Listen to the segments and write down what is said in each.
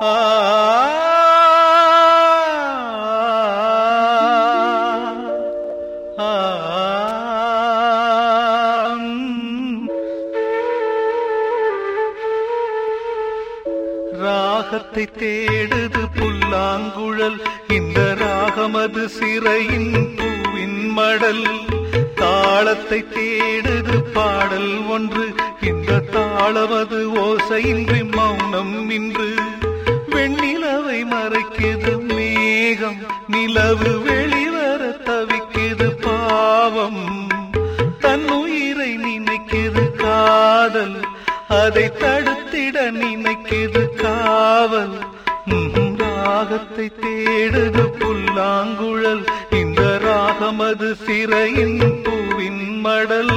ராகத்தை தேடுது புல்லாங்குழல் இந்த ராகமது சிறையின் பூவின் மடல் தாளத்தை தேடுது பாடல் ஒன்று இந்த தாளமது ஓசையின்றி மௌனம் இன்று வெண்ணிலவை மறைக்குது மேகம் நிலவு வெளிவர தவிக்குது பாவம் தன் உயிரை நினைக்குது காதல் அதை தடுத்திட நினைக்குது காவல் ம்ஹும், ராகத்தை தேடுது புல்லாங்குழல் இந்த ராகமது சிறையின் பூவின் மடல்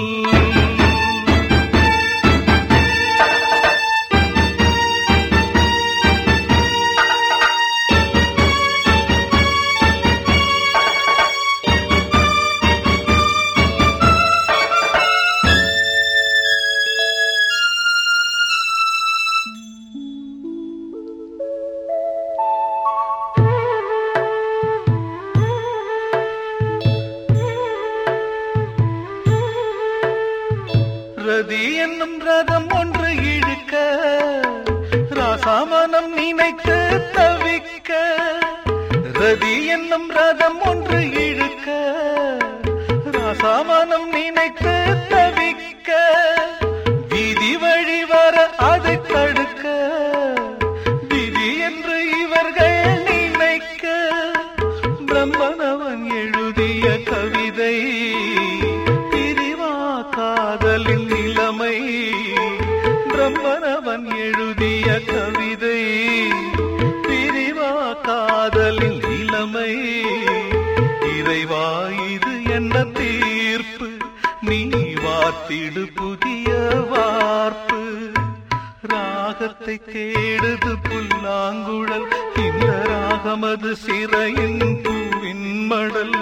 ரதி என்னும் ரதம் ஒன்று இழுக்க ராசாமனம் நினைத்து தவிக்க ரதி என்னும் ரதம் ஒன்று இழுக்க ராசாமனம் நினைத்து தவிக்க வீதி வழி வர அதை தடுக்க விதி என்று இவர்கள் நினைக்க பிரம்மனவன் எழுதிய கவிதை பிரிவா காதலின் நிலைமை பிரம்மனவன் எழுதிய கவிதை பிரிவா காதலின் நிலைமை இறைவா இது என்ன தீர்ப்பு நீ வாத்திடு புதிய வார்ப்பு ராகத்தை தேடுது புல்லாங்குழல் இந்த ராகமது சிறையின் பூவின் மடல்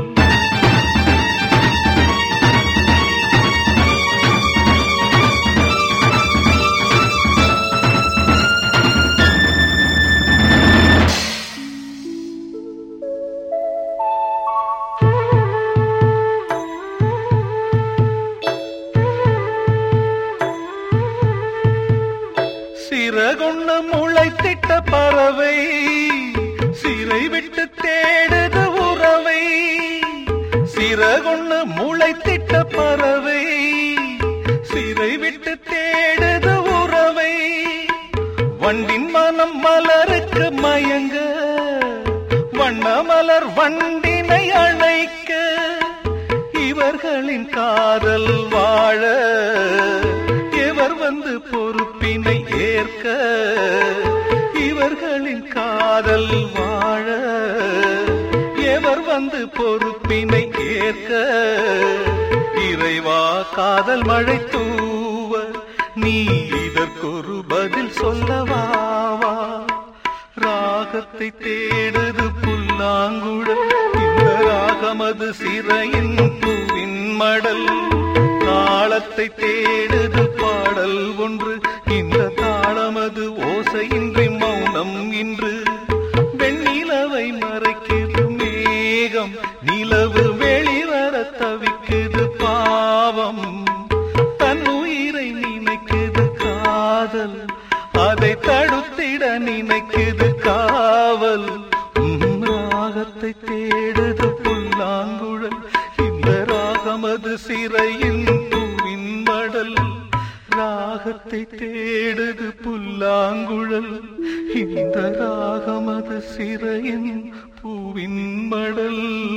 சிறகொண்ணு முளைத்திட்ட பறவை சிறை விட்டு தேடுது உறவை சிறகொண்ணு முளைத்திட்ட பறவை சிறை விட்டு தேடுது உறவை வண்டின் மனம் மலருக்கு மயங்க வண்ண மலர் வண்டினை அணைக்க இவர்களின் காதல் வாழ எவர் வந்து பொறுப்பினை ஏற்க இவர்களின் காதல் வாழ எவர் வந்து பொறுப்பினை ஏற்க இறைவா காதல் மழை தூவ நீ இதற்கொரு பதில் சொல்லவாவா ராகத்தை தேடுது புல்லாங்குழல் இந்த ராகமது சிறையின் பூவின் மடல் தாளத்தை தேடுது பாடல் ஒன்று இந்த தாளமது ஓசையின்றி மௌனம் இன்று வெண்ணிலவை மறைக்குது மேகம் நிலவு வெளிவர தவிக்குது பாவம் தன் உயிரை நினைக்குது காதல் அதை தடுத்திட நினைக்குது காவல் உம் ராகத்தை தேடுது புல்லாங்குழல் இந்த ராகமது சிறையின் பூவின் மடல் ராகத்தை தேடுது புல்லாங்குழல் இந்த ராகமது சிறையின் பூவின் மடல்